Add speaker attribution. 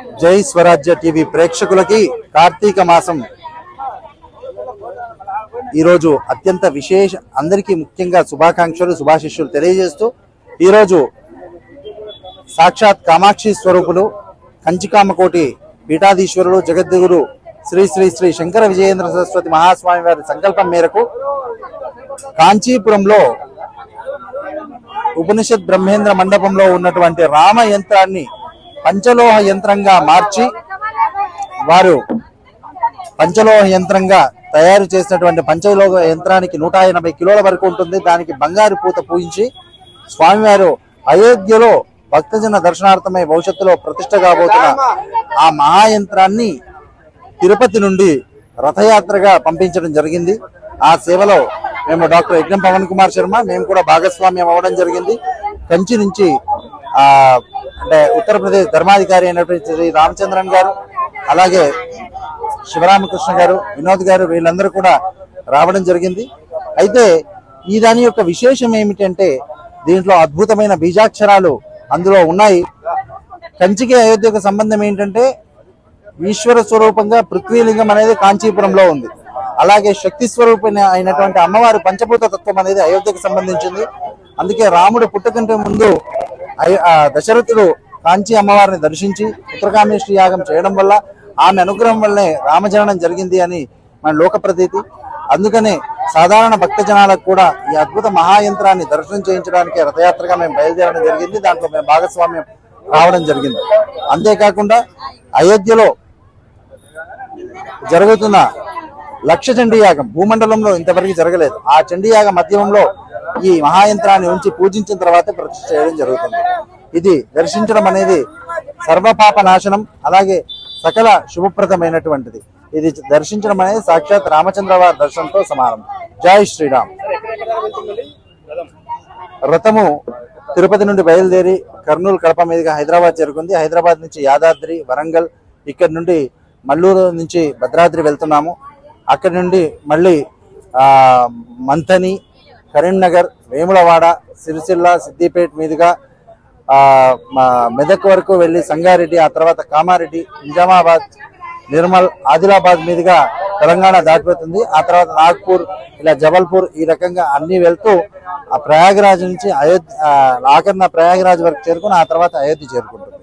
Speaker 1: జై స్వరాజ్య టీవీ ప్రేక్షకులకి కార్తీక మాసం ఈరోజు అత్యంత విశేష అందరికీ ముఖ్యంగా శుభాకాంక్షలు శుభాశిష్యులు తెలియజేస్తూ ఈరోజు సాక్షాత్ కామాక్షి స్వరూపులు కంచికామకోటి పీఠాధీశ్వరులు జగద్గురు శ్రీ శ్రీ శ్రీ శంకర విజయేంద్ర సరస్వతి మహాస్వామి వారి సంకల్పం మేరకు కాంచీపురంలో ఉపనిషత్ బ్రహ్మేంద్ర మండపంలో ఉన్నటువంటి రామ యంత్రాన్ని పంచలోహ యంత్రంగా మార్చి వారు పంచలోహ యంత్రంగా తయారు చేసినటువంటి పంచలోహ యంత్రానికి నూట ఎనభై కిలోల వరకు ఉంటుంది దానికి బంగారు పూత పూయించి స్వామివారు అయోధ్యలో భక్తజన దర్శనార్థమై భవిష్యత్తులో ప్రతిష్ట కాబోతున్న ఆ మహాయంత్రాన్ని తిరుపతి నుండి రథయాత్రగా పంపించడం జరిగింది ఆ సేవలో మేము డాక్టర్ యజ్ఞం పవన్ కుమార్ శర్మ మేము కూడా భాగస్వామ్యం అవ్వడం జరిగింది కంచి నుంచి ఆ అంటే ఉత్తరప్రదేశ్ ధర్మాధికారి అయినటువంటి శ్రీ రామచంద్రన్ గారు అలాగే శివరామకృష్ణ గారు వినోద్ గారు వీళ్ళందరూ కూడా రావడం జరిగింది అయితే ఈ దాని యొక్క విశేషం ఏమిటంటే దీంట్లో అద్భుతమైన బీజాక్షరాలు అందులో ఉన్నాయి కంచికి అయోధ్యకు సంబంధం ఏంటంటే ఈశ్వర స్వరూపంగా పృథ్వీలింగం అనేది కాంచీపురంలో ఉంది అలాగే శక్తి స్వరూపం అయినటువంటి అమ్మవారి పంచభూత తత్వం అనేది అయోధ్యకు సంబంధించింది అందుకే రాముడు పుట్టకంటే ముందు అయో- ఆ దశరథుడు కాంచీ అమ్మవారిని దర్శించి పుత్రకామేశ్వరి యాగం చేయడం వల్ల ఆమె అనుగ్రహం వల్లనే రామజననం జరిగింది అని మన లోక ప్రతీతి అందుకనే సాధారణ భక్త జనాలకు కూడా ఈ అద్భుత మహాయంత్రాన్ని దర్శనం చేయించడానికి రథయాత్రగా మేము బయలుదేరడం జరిగింది దాంట్లో మేము భాగస్వామ్యం రావడం జరిగింది అంతేకాకుండా అయోధ్యలో జరుగుతున్న లక్ష చండీ యాగం భూమండలంలో ఇంతవరకు జరగలేదు ఆ చండీ యాగ మధ్యమంలో ఈ మహాయంత్రాన్ని ఉంచి పూజించిన తర్వాత ప్రతిష్ఠ చేయడం జరుగుతుంది ఇది దర్శించడం అనేది సర్వపాప నాశనం అలాగే సకల శుభప్రదమైనటువంటిది ఇది దర్శించడం అనేది సాక్షాత్ రామచంద్ర వారి దర్శనంతో సమానం జై శ్రీరామ్ రథము తిరుపతి నుండి బయలుదేరి కర్నూలు కడప మీదుగా హైదరాబాద్ చేరుకుంది హైదరాబాద్ నుంచి యాదాద్రి వరంగల్ ఇక్కడి నుండి మల్లూరు నుంచి భద్రాద్రి వెళ్తున్నాము అక్కడి నుండి మళ్ళీ ఆ, మంథని కరీంనగర్ వేములవాడ సిరిసిల్ల సిద్దిపేట మీదుగా ఆ, మా మెదక్ వరకు వెళ్ళి సంగారెడ్డి ఆ తర్వాత కామారెడ్డి నిజామాబాద్ నిర్మల్ ఆదిలాబాద్ మీదుగా తెలంగాణ దాటిపోతుంది ఆ తర్వాత నాగ్పూర్ ఇలా జబల్పూర్ ఈ రకంగా అన్ని వెళ్తూ ఆ ప్రయాగరాజ్ నుంచి అయోధ్య ఆ, ఆఖరిన ప్రయాగరాజ్ వరకు చేరుకుని ఆ తర్వాత అయోధ్య చేరుకుంటుంది